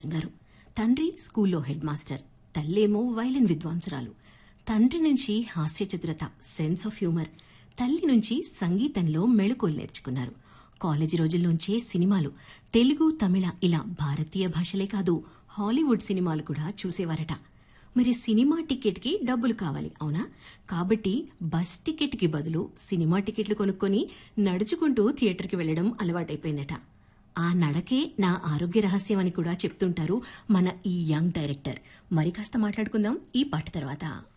గారు తండ్రి స్కూల్లో హెడ్ మాస్టర్ తల్లేమో వైలిన్ విద్వాంసురాలు తండ్రి నుంచి హాస్య చతురత సెన్స్ ఆఫ్ హ్యూమర్ తల్లి నుంచి సంగీతంలో మెళుకువలు నేర్చుకున్నారు కాలేజీ రోజుల్లోంచే సినిమాలు తెలుగు తమిళ ఇలా భారతీయ భాషలే కాదు హాలీవుడ్ సినిమాలు కూడా చూసేవారట మరి సినిమా టికెట్కి డబ్బులు కావాలి అవునా కాబట్టి బస్ టికెట్కి బదులు సినిమా టికెట్లు కొనుక్కొని నడుచుకుంటూ థియేటర్కి వెళ్లడం అలవాటైపోయిందట ఆ నడకే నా ఆరోగ్య రహస్యం అని కూడా చెప్తుంటారు మన ఈ యంగ్ డైరెక్టర్ మరి కాస్త మాట్లాడుకుందాం ఈ పాట తర్వాత